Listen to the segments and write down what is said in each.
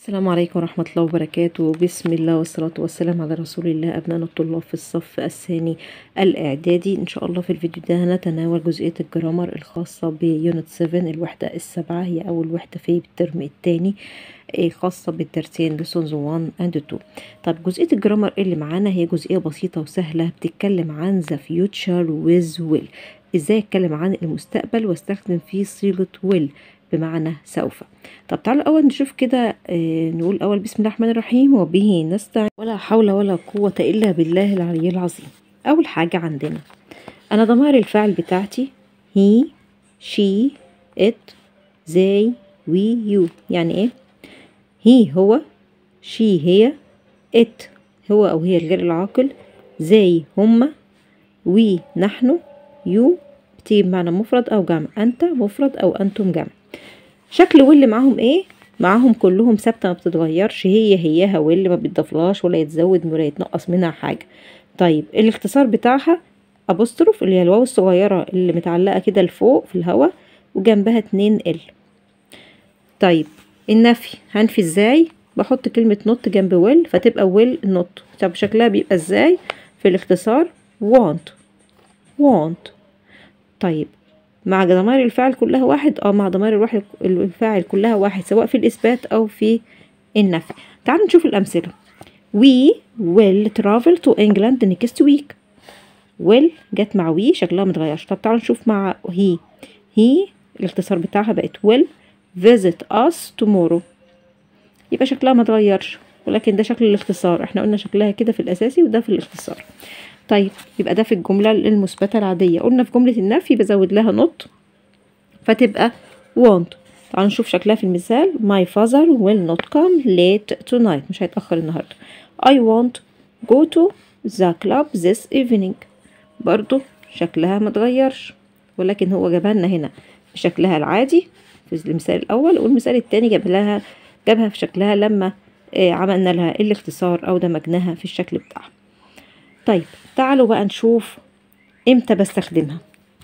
السلام عليكم ورحمة الله وبركاته بسم الله والصلاة والسلام على رسول الله أبنائنا الطلاب في الصف الثاني الإعدادي إن شاء الله في الفيديو ده هنتناول جزئية الجرامر الخاصة بيونت 7 الوحدة السابعة هي أول وحدة في الترم الثاني خاصة بالدرسين lessons 1 and 2 طب جزئية الجرامر اللي معانا هي جزئية بسيطة وسهلة بتتكلم عن the future with will ازاي اتكلم عن المستقبل واستخدم فيه صيغة will بمعنى سوف طب تعالوا الاول نشوف كده آه نقول اول بسم الله الرحمن الرحيم وبه نستعين ولا حول ولا قوة الا بالله العلي العظيم اول حاجة عندنا انا ضمائر الفعل بتاعتي he she it they we you يعني ايه he هو she هي it هو او هي الغير العاقل they هما we نحن you بتيجي بمعنى مفرد او جمع انت مفرد او انتم جمع شكل واللي معاهم ايه معاهم كلهم ثابته ما بتتغيرش هي هياها واللي ما بيتضافلهاش ولا يتزود ولا يتنقص منها حاجه طيب الاختصار بتاعها ابوستروف اللي هي الواو الصغيره اللي متعلقه كده لفوق في الهواء وجنبها اتنين ال طيب النفي هنفي ازاي بحط كلمه نوت جنب ويل فتبقى ويل نوت طب شكلها بيبقى ازاي في الاختصار want want طيب مع ضمائر الفاعل كلها واحد اه مع ضمائر الواحد الفاعل كلها واحد سواء في الإثبات أو في النفي تعالوا نشوف الأمثلة we will travel to England next week will جت مع we شكلها متغيرش طب تعالوا نشوف مع he he الاختصار بتاعها بقت will visit us tomorrow يبقى شكلها متغيرش ولكن ده شكل الاختصار احنا قلنا شكلها كده في الأساسي وده في الاختصار طيب يبقى ده في الجملة المثبتة العادية قلنا في جملة النفي بزود لها not فتبقى want تعالوا نشوف شكلها في المثال my father will not come late tonight مش هيتأخر النهاردة I want go to the club this evening برضو شكلها متغيرش ولكن هو جابها لنا هنا بشكلها العادي في المثال الأول والمثال التاني جاب لها جابها في شكلها لما عملنا لها الاختصار أو دمجناها في الشكل بتاعها طيب تعالوا بقى نشوف امتى بستخدمها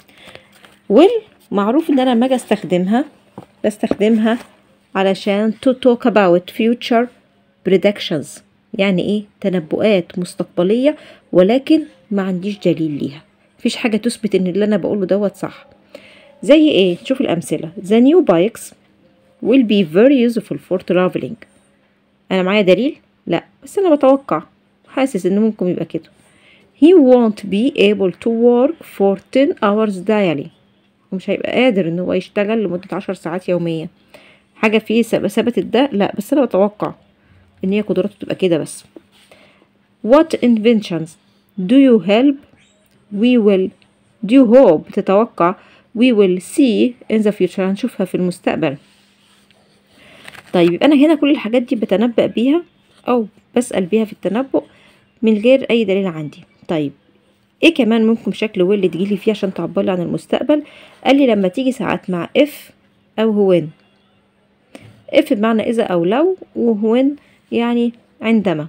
will معروف ان انا لما اجي استخدمها بستخدمها علشان to talk about future predictions يعني ايه تنبؤات مستقبلية ولكن ما عنديش دليل ليها مفيش حاجة تثبت ان اللي انا بقوله دوت صح زي ايه شوف الامثلة the new bikes will be very useful for traveling انا معايا دليل لا بس انا بتوقع حاسس ان ممكن يبقى كده he won't be able to work for 10 hours daily ومش هيبقى قادر ان هو يشتغل لمدة عشر ساعات يوميا حاجة فيه ثبتت ده لا بس انا بتوقع ان هي قدراته تبقى كده بس what inventions do you help we will do you hope تتوقع we will see in the future هنشوفها في المستقبل طيب يبقى انا هنا كل الحاجات دي بتنبأ بيها او بسأل بيها في التنبؤ من غير اي دليل عندي طيب ايه كمان ممكن شكل ويل تجيلي فيه عشان تعبرلي عن المستقبل قال لي لما تيجي ساعات مع اف او هوين اف بمعنى اذا او لو وهوين يعني عندما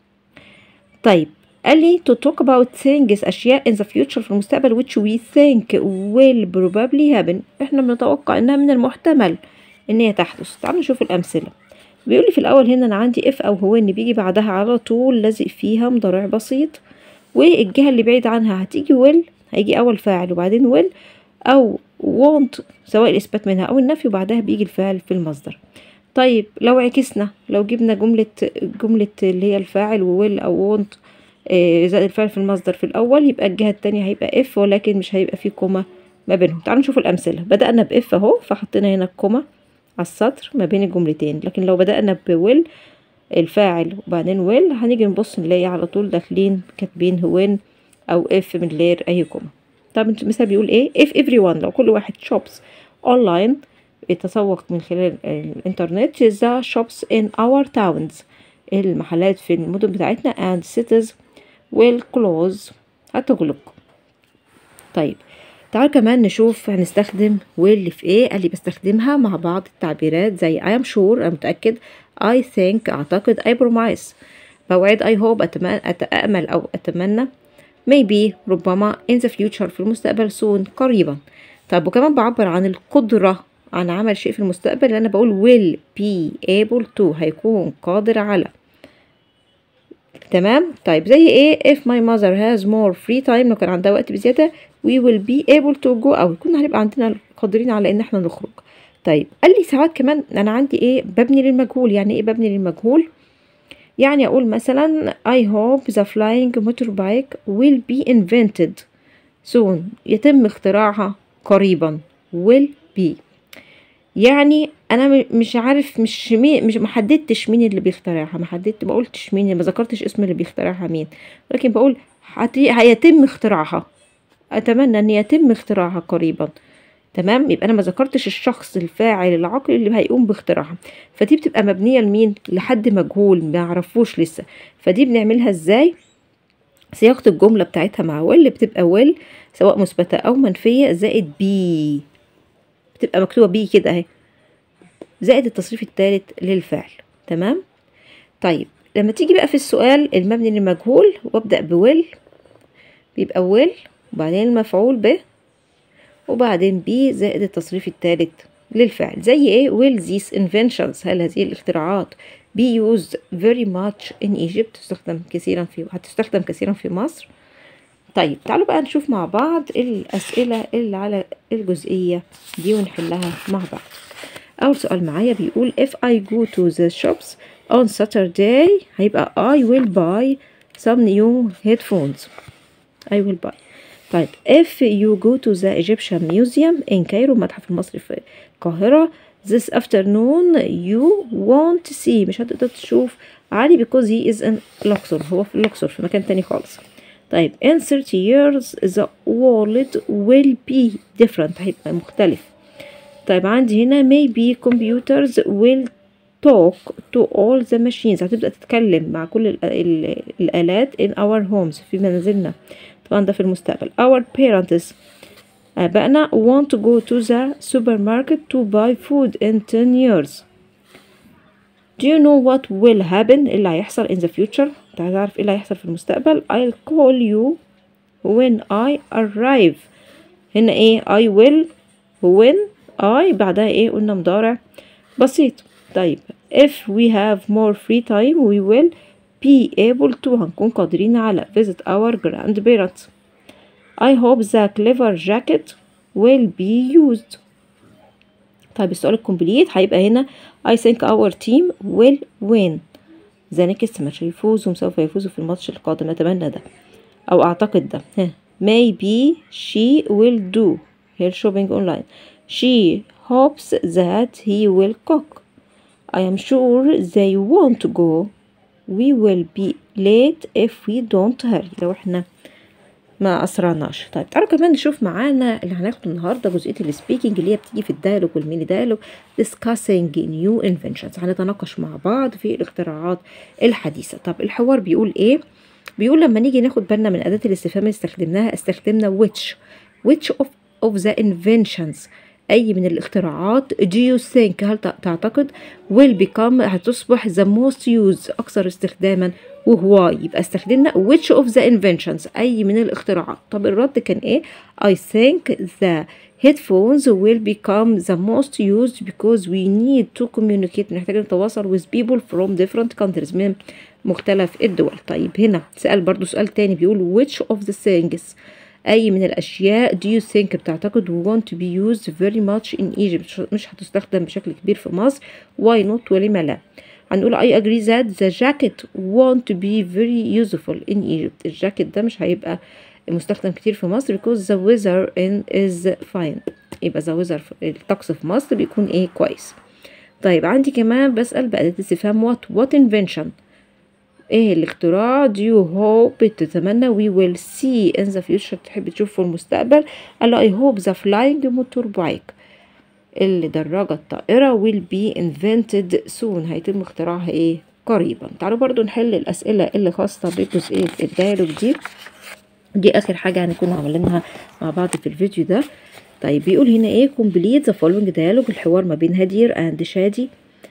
طيب قال لي to talk about things اشياء in the future في المستقبل which we think will probably happen احنا بنتوقع انها من المحتمل ان هي تحدث تعالوا نشوف الامثله بيقول لي في الاول هنا انا عندي اف او هو ان بيجي بعدها على طول لازق فيها مضارع بسيط والجهه اللي بعيد عنها هتيجي ويل هيجي اول فاعل وبعدين ويل او want سواء الاثبات منها او النفي وبعدها بيجي الفاعل في المصدر طيب لو عكسنا لو جبنا جمله جمله اللي هي الفاعل وويل او want زائد الفاعل في المصدر في الاول يبقى الجهه التانية هيبقى اف ولكن مش هيبقى فيه كوما ما بينهم تعالوا نشوف الامثله بدانا باف اهو فحطينا هنا الكوما على السطر ما بين الجملتين لكن لو بدأنا بويل الفاعل وبعدين ويل هنيجي نبص نلاقي على طول داخلين كاتبين هوين او اف من غير اي كوما طب المثال بيقول ايه if everyone لو كل واحد shops online يتسوق من خلال الانترنت the shops in our towns المحلات في المدن بتاعتنا and cities will close هتغلق طيب تعال كمان نشوف هنستخدم will في ايه قال لي بستخدمها مع بعض التعبيرات زي I am sure أنا متأكد I think أعتقد I promise بوعد I hope أتمنى أتأمل أو أتمنى maybe ربما in the future في المستقبل soon قريبا طب وكمان بعبر عن القدرة عن عمل شيء في المستقبل اللي انا بقول will be able to هيكون قادر على تمام طيب زي ايه if my mother has more free time لو كان عندها وقت بزيادة we will be able to go او يكون هنبقى عندنا قادرين على ان احنا نخرج طيب قال لي ساعات كمان انا عندي ايه ببني للمجهول يعني ايه ببني للمجهول يعني اقول مثلا I hope the flying motorbike will be invented soon يتم اختراعها قريبا will be يعني انا مش عارف مش مين مش محددتش مين اللي بيخترعها ما حددت ما قلتش مين ما ذكرتش اسم اللي بيخترعها مين ولكن بقول هيتم اختراعها اتمنى ان يتم اختراعها قريبا تمام يبقى انا ما ذكرتش الشخص الفاعل العاقل اللي هيقوم باختراعها فدي بتبقى مبنيه لمين لحد مجهول ما يعرفوش لسه فدي بنعملها ازاي صياغه الجمله بتاعتها مع ويل بتبقى ويل سواء مثبته او منفيه زائد بي بتبقى مكتوبه بي كده اهي زائد التصريف الثالث للفعل تمام طيب لما تيجي بقى في السؤال المبني للمجهول وابدا بويل بيبقى ويل وبعدين المفعول به وبعدين بي زائد التصريف الثالث للفعل زي ايه will these inventions هل هذه الاختراعات be used very much in Egypt تستخدم كثيرا في هتستخدم كثيرا في مصر طيب تعالوا بقى نشوف مع بعض الأسئلة اللي على الجزئية دي ونحلها مع بعض أول سؤال معايا بيقول if I go to the shops on Saturday هيبقى I will buy some new headphones I will buy طيب if you go to the Egyptian Museum in Cairo المتحف المصري في القاهرة this afternoon you won't see مش هتقدر تشوف علي because he is in Luxor هو في الأقصر في مكان تاني خالص طيب in 30 years the world will be different هيبقى مختلف طيب عندي هنا maybe computers will talk to all the machines هتبدأ تتكلم مع كل ال ال الآلات in our homes في منازلنا طبعا ده في المستقبل our parents آبائنا want to go to the supermarket to buy food in 10 years do you know what will happen اللي هيحصل in the future انت هتعرف ايه اللي هيحصل في المستقبل I'll call you when I arrive هنا ايه I will when I بعدها ايه قلنا مضارع بسيط طيب if we have more free time we will be able to هنكون قادرين على visit our grandparents I hope the clever jacket will be used طيب السؤال الكومبليت هيبقى هنا I think our team will win the next match يفوزوا سوف يفوزوا في الماتش القادم نتمنى ده أو أعتقد ده ها maybe she will do her shopping online she hopes that he will cook I am sure they won't go we will be late if we don't hurry لو احنا ما اسرعناش طيب تعالوا كمان نشوف معانا اللي هناخده النهارده جزئيه السبيكنج اللي هي بتيجي في الديالوج والميني ديالوج discussing new inventions هنتناقش مع بعض في الاختراعات الحديثه طب الحوار بيقول ايه بيقول لما نيجي ناخد بالنا من اداه الاستفهام اللي استخدمناها استخدمنا which which of of the inventions أي من الاختراعات do you think هل تعتقد will become هتصبح the most used أكثر استخداما وهو يبقى استخدمنا which of the inventions أي من الاختراعات طب الرد كان إيه I think the headphones will become the most used because we need to communicate نحتاج نتواصل with people from different countries من مختلف الدول طيب هنا سأل برضو سؤال تاني بيقول which of the things أي من الأشياء do you think بتعتقد want to be used very much in Egypt مش هتستخدم بشكل كبير في مصر why not ولما لا هنقول I agree that the jacket want to be very useful in Egypt الجاكيت ده مش هيبقى مستخدم كتير في مصر because the weather in is fine يبقى the weather الطقس في مصر بيكون ايه كويس طيب عندي كمان بسأل بأداة استفهام what what invention ايه الاختراع do you hope تتمنى we will see in the future تحب تشوف في المستقبل قال له I hope the flying motorbike اللي دراجة الطائرة will be invented soon هيتم اختراعها ايه قريبا تعالوا برضو نحل الأسئلة اللي خاصة بجزئية الديالوج دي دي آخر حاجة هنكون عاملينها مع بعض في الفيديو ده طيب بيقول هنا ايه complete the following dialogue الحوار ما بين هدير and شادي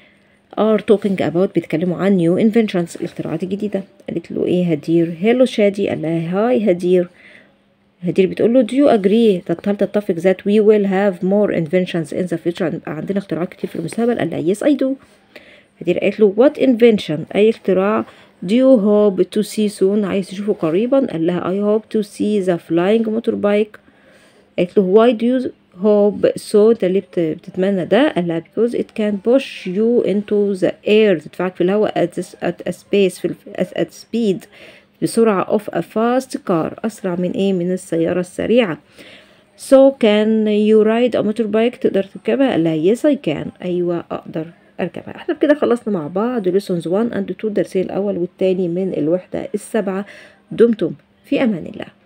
are talking about بيتكلموا عن new inventions الاختراعات الجديدة قالت له ايه هدير هيلو شادي قال لها هاي هدير هدير بتقول له do you agree هل تتفق that we will have more inventions in the future هنبقى عندنا اختراعات كتير في المستقبل قال لها yes I do هدير قالت له what invention أي اختراع do you hope to see soon عايز تشوفه قريبا قال لها I hope to see the flying motorbike قالت له why do you hope so انت ليه بت- بتتمنى ده قال لها because it can push you into the air تدفعك في الهواء at, this, at a space في الف- at, at speed بسرعة of a fast car أسرع من إيه من السيارة السريعة so can you ride a motorbike تقدر تركبها قال لها yes I can أيوة أقدر أركبها احنا بكده خلصنا مع بعض lessons 1 and 2 الدرسين الأول والتاني من الوحدة السابعة دمتم في أمان الله